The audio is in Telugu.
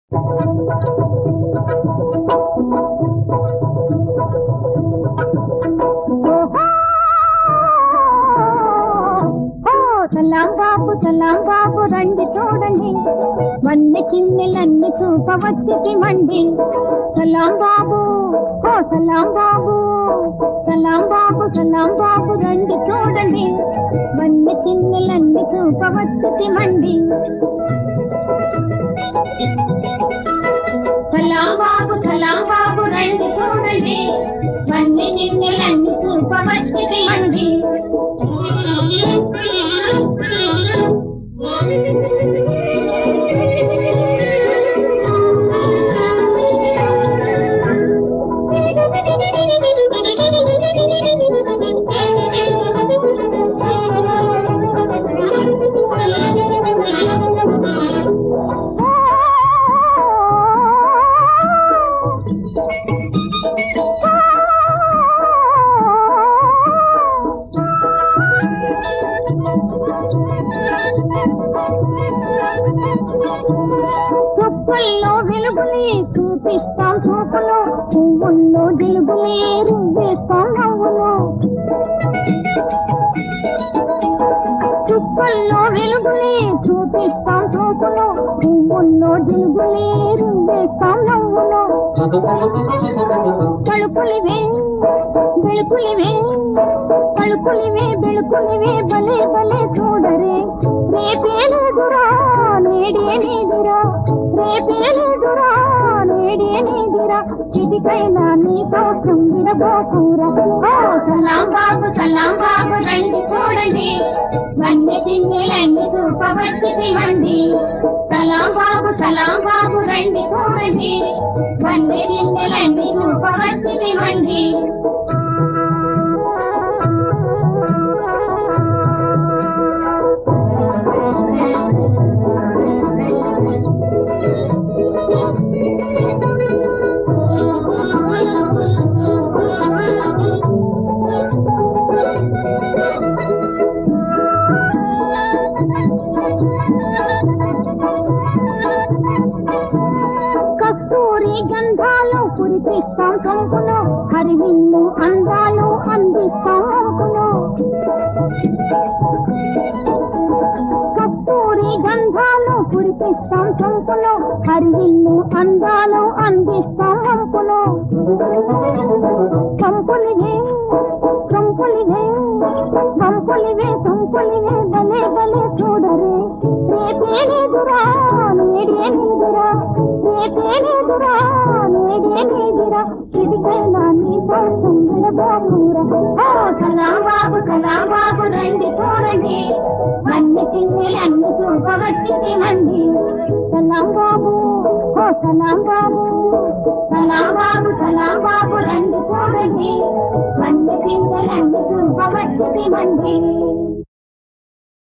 సలాం బాబు సలాం బాబు రండి చూడండి మన్ని చిన్నెలన్నీ చూపవచ్చి మండి సలాం బాబు ఓ సలాం బాబు సలాం బాబు సలాం బాబు రండి చూడండి మన్ని చిన్నెలన్నీ చూపవచ్చి మండి సలాం బాబు సలాం బాబు రండి చూడండి మన్ని చిన్నెలన్నీ చూపవచ్చి మండి చుక్కల్లో వెలుగులే చూపిస్తాం చూపులో పువ్వుల్లో జిలుగులే రువ్వేస్తాం నవ్వులో చుక్కల్లో వెలుగులే చూపిస్తాం చూపులో పువ్వుల్లో జిలుగులే రువ్వేస్తాం నవ్వులో తలుపులివే వెలుపులివే తలుపులివే వెలుపులివే భలే భలే చూడరే రేపేలేదురా నేడే నీదిరా రేపేలేదురా నేడే నీదిరా చిటికైనా నీ కోసం విడబోకురా ఓ సలాం బాబు సలాం బాబు రండి చూడండి వన్ని తిన్నెలన్నీ చూపవచ్చి మండి సలాం బాబు సలాం బాబు రండి చూడండి వన్ని తిన్నెలన్నీ చూపవచ్చి మండి కస్తూరి గంధాలు కురిపిస్తాం కంకులో హరివిల్లు అందాలు అందిస్తాం అంకులో కస్తూరి గంధాలు కురిపిస్తాం కంకులో హరివిల్లు అందాలు అందిస్తాం అంకులో కంపులివే కంపులివే కంపులివే కంపులివే భలే భలే చూడరే రేపేలేదురా నేడే నీదురా రేపేలేదురా నేడే నీదిరా ఇదిగైనా నీ కోసం విడబోకురా ఓ సలాం బాబు సలాం బాబు రండి చూడండి అన్ని తిన్నెలు అన్ని చూపవచ్చి మండి సలాం బాబు ఓ సలాం బాబు సలాం బాబు సలాం బాబు రండి చూడండి అన్ని తిన్నెలు అన్ని చూపవచ్చి మండి